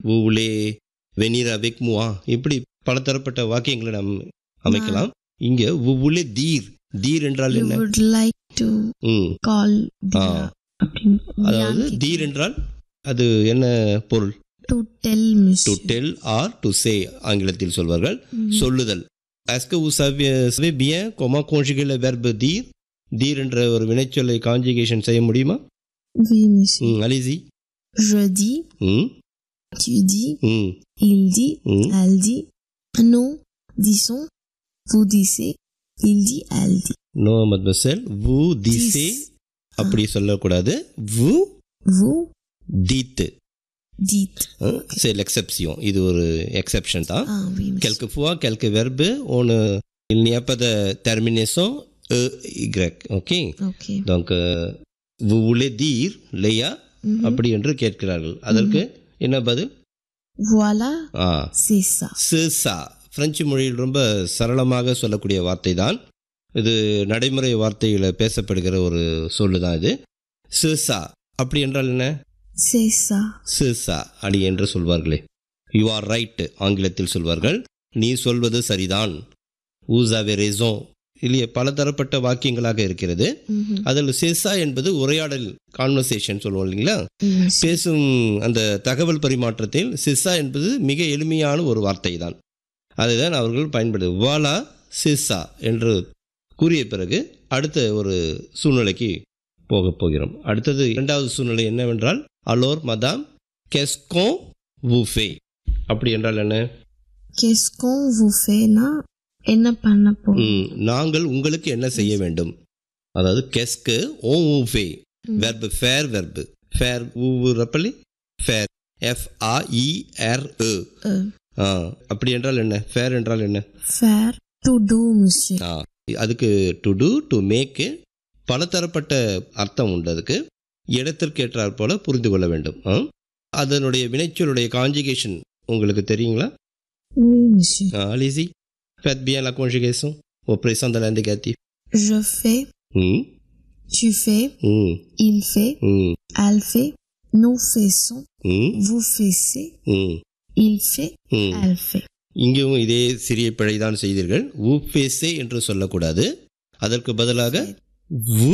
vous voulez venir avec moi இப்படி பலதரப்பட்ட வாக்கியங்களை நாம் அமைக்கலாம் இங்க vous voulez dire dire என்றால் You என்ன would like to ம் call ஆ. Dia அப்படின்னு அதாவது Diane தீர் என்றால் அது என்ன பொருள் to tell to monsieur. Tell or to say ஆங்கிலத்தில் சொல்வார்கள் ம். சொல்லுதல் est-ce que vous savez, savez bien comment conjuguer le verbe dire dire என்ற ஒரு வினைச்சொல்லை காஞ்சிகேஷன் செய்ய முடியுமா Oui, monsieur. ம் அலிசி Je dis, ம் tu dis, ம் il dit, ம் elle dit. Nous disons, vous disiez, il dit, elle dit. நோ மத்மசெல் vous disiez Dis. அப்படி சொல்லக்கூடாது vous Vous dites dites. c'est l'exception இது ஒரு எக்ஸெப்ஷன் தான் Ah oui, monsieur. quelquefois quelques verbes on euh, il n'y a pas de terminaison e y ok Ok. donc euh, vous voulez dire Leah Mhm. அப்படி என்று கேட்கிறார்கள் அதற்கு என்ன பதில் Voilà, ஆ c'est ça. சிசா French மொழியில் ரொம்ப சரளமாக சொல்லக்கூடிய வார்த்தை தான் இது நடைமுறை வார்த்தையில் பேசப்படுகிற ஒரு சொல்லு தான் இது சிசா அப்படி என்றால் என்ன C'est ça. சிசா அடி என்று சொல்வார்களே யூ ஆர் ரைட் ஆங்கிலத்தில் சொல்வார்கள் நீ சொல்வது சரிதான் ஊஸ் ஆவே ரேசோன் இல்லையே பலதரப்பட்ட வாக்கியங்களாக இருக்கிறது Mhm. அதில் சிசா என்பது உரையாடல் கான்வர்சேஷன் சொல்லுவோம் இல்லைங்களா Oui, monsieur. பேசும் அந்த தகவல் பரிமாற்றத்தில் சிஸ்ஸா என்பது மிக எளிமையான ஒரு வார்த்தை தான் அதுதான் அவர்கள் பயன்படுது வாலா சிஸ்ஸா என்று கூறிய பிறகு அடுத்த ஒரு சூழ்நிலைக்கு போகப் போகிறோம் அடுத்தது இரண்டாவது சூழ்நிலை என்னவென்றால் அலோர் மதாம் கெஸ்கோ வூஃபே அப்படி என்றால் என்ன Qu'est-ce qu'on vous fait na என்ன பண்ண போறோம் ம், நாங்கள் உங்களுக்கு என்ன செய்ய வேண்டும் அதாவது கெஸ்க்கு ஓ ஊஃபே ம். வெர்பு ஃபேர் வெர்பு ஃபேர் ஊ ரப்பலி ஃபேர் எஃப் ஆ இ ஆர் ஏ Euh, ஆ அப்படி என்றால் என்ன ஃபேர் என்றால் என்ன faire to do monsieur ஆ அதுக்கு டு டூ டு மேக்கு பலதரப்பட்ட அர்த்தம் உண்டு அதுக்கு இடத்திற்கு ஏற்றாற் போல புரிந்து கொள்ள வேண்டும் ஆ? அதனுடைய வினைச்சொல்லுடைய காஞ்சிகேஷன் உங்களுக்கு தெரியுங்களா oui monsieur அலிசி faites bien la conjugation au présent de l'indicatif je fais ம் tu fais ம் il fait ம் elle fait nous faisons ம் vous faisiez ம் il fait ம் elle fait இங்கேயும் இதே சிறிய பிழைதான் செய்தீர்கள் ஊஃபேசே என்று சொல்லக்கூடாது அதற்கு பதிலாக வு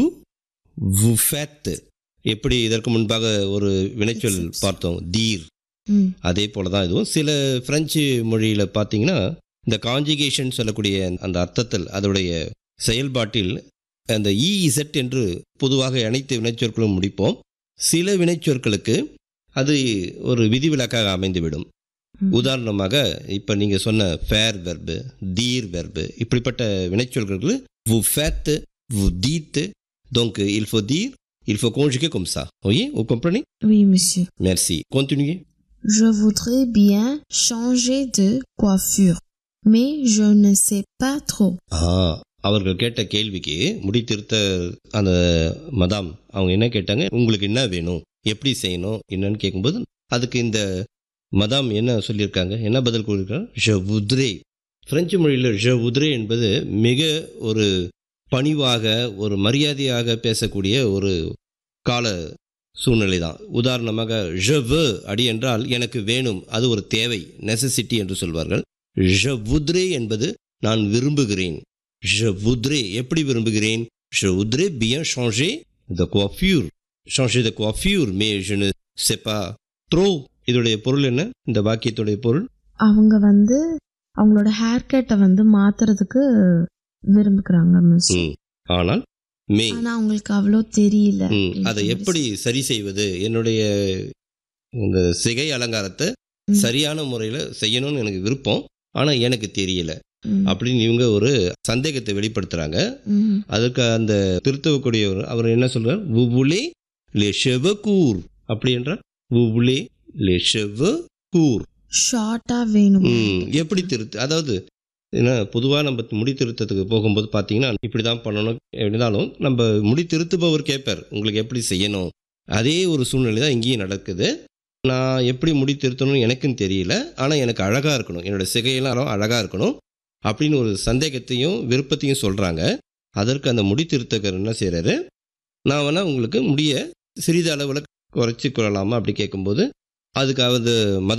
வுஃபேத் எப்படி இதற்கு முன்பாக ஒரு வினைச்சொல் Exception. பார்த்தோம் தீர் ம் அதே போல தான் இதுவும் சில பிரெஞ்சு மொழியில் பார்த்தீங்கன்னா இந்த காஞ்சிகேஷன் சொல்லக்கூடிய அந்த அர்த்தத்தில் அதோடைய செயல்பாட்டில் அந்த இஇசெட் என்று பொதுவாக அனைத்து வினைச்சொற்களும் முடிப்போம் சில வினைச்சொற்களுக்கு அது ஒரு விதிவிலக்காக அமைந்துவிடும் ம். உதாரணமாக இப்போ நீங்கள் சொன்ன ஃபேர் வெர்பு தீர் வெர்பு இப்படிப்பட்ட வினைச்சொற்களுக்கு vous faites vous dites donc il faut dire il faut conjuguer comme ça oui vous comprenez oui monsieur merci continuez je voudrais bien changer de coiffure mais je ne sais pas trop ஆ அவர்கள் கேட்ட கேள்விக்கு முடித்திருத்த அந்த மதாம் அவங்க என்ன கேட்டாங்க உங்களுக்கு என்ன வேணும் எப்படி செய்யணும் என்னன்னு கேட்கும்போது அதுக்கு இந்த மதாம் என்ன சொல்லியிருக்காங்க என்ன பதில் கூறியிருக்காங்க ஷ உத்ரே பிரெஞ்சு மொழியில் ஷ உத்ரே என்பது மிக ஒரு பணிவாக ஒரு மரியாதையாக பேசக்கூடிய ஒரு கால சூழ்நிலை தான் உதாரணமாக ஷ வு அடி என்றால் எனக்கு வேணும் அது ஒரு தேவை நெசசிட்டி என்று சொல்வார்கள் ஷ உத்ரே என்பது நான் விரும்புகிறேன் Je voudrais எப்படி விரும்புகிறேன் Je voudrais bien changer de coiffure changer de coiffure mais je ne sais pas trop இதோடைய பொருள் என்ன இந்த வாக்கியத்துடைய பொருள் அவங்க வந்து அவங்களோட ஹேர் கட்டை வந்து மாத்துறதுக்கு விரும்புகிறாங்க மிஸ் ம். ஆனால் மே ஆனா அவங்களுக்கு அவ்வளோ தெரியல ம், அதை எப்படி சரி செய்வது என்னுடைய இந்த சிகை அலங்காரத்தை ம். சரியான முறையில் செய்யணும்னு எனக்கு விருப்பம் ஆனால் எனக்கு தெரியல ம், அப்படின்னு இவங்க ஒரு சந்தேகத்தை வெளிப்படுத்துறாங்க ம். அதற்கு அந்த திருத்தவக்கூடியவர் அவர் என்ன சொல்றார் வுவுலே லே செவகூர் அப்படி என்றால் வுவுலே லே செவகூர் ஷார்ட்டா வேணும் ம் எப்படி திருத்து அதாவது ஏன்னா பொதுவாக நம்ம முடி திருத்தத்துக்கு போகும்போது பார்த்தீங்கன்னா இப்படி தான் பண்ணணும் எப்படினாலும் நம்ம முடி திருத்துபவர் கேட்பார் உங்களுக்கு எப்படி செய்யணும் அதே ஒரு சூழ்நிலை தான் இங்கேயும் நடக்குது நான் எப்படி முடி திருத்தணும்னு எனக்கும் தெரியல ஆனால் எனக்கு அழகாக இருக்கணும் என்னோட சிகையெல்லாம் அழகாக இருக்கணும் அப்படின்னு ஒரு சந்தேகத்தையும் விருப்பத்தையும் சொல்கிறாங்க அதற்கு அந்த முடி திருத்தகர் என்ன செய்கிறாரு நான் வேணால் உங்களுக்கு முடிய சிறிது அளவில் குறைச்சி கொள்ளலாமா அப்படி கேட்கும்போது அதுக்கு அது மத